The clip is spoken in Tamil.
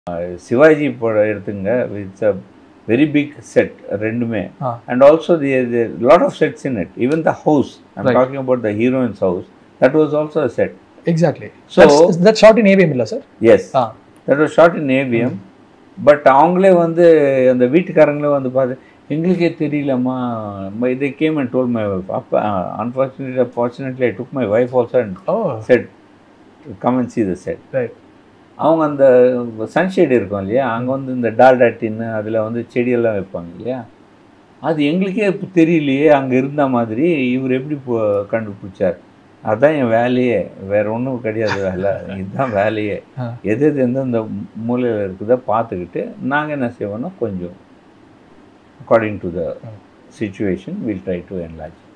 சிவாஜி படம் எடுத்துங்க it's a very big set ரெண்டுமே ஆ. And also the lot of sets in it even the house I'm Right. Talking about the heroines house that was also a set exactly So- that shot in AVM இல்ல sir yes ah that was shot in AVM but அவங்களே வந்து அந்த வீட்டுக்காரங்களே வந்து பார்த்து எங்களுக்கே தெரியலம்மா இதை came and told my wife அப்போ unfortunately fortunately I took my wife also and oh set come and see the set right அவங்க அந்த சன்ஷேட் இருக்கும் இல்லையா அங்கே வந்து இந்த டால்டா டின்னு அதில் வந்து செடியெல்லாம் வைப்பாங்க இல்லையா அது எங்களுக்கே இப்போ தெரியலையே அங்கே இருந்த மாதிரி இவர் எப்படி போ- கண்டுபிடிச்சார் அதான் என் வேலையே வேற ஒன்றும் கிடையாது வேலை இதுதான் வேலையே ஆ. எது எது எந்தெந்த மூலையில் இருக்குதோ பார்த்துக்கிட்டு நாங்கள் என்ன செய்வோம்னா கொஞ்சம் according to the situation will try to enlarge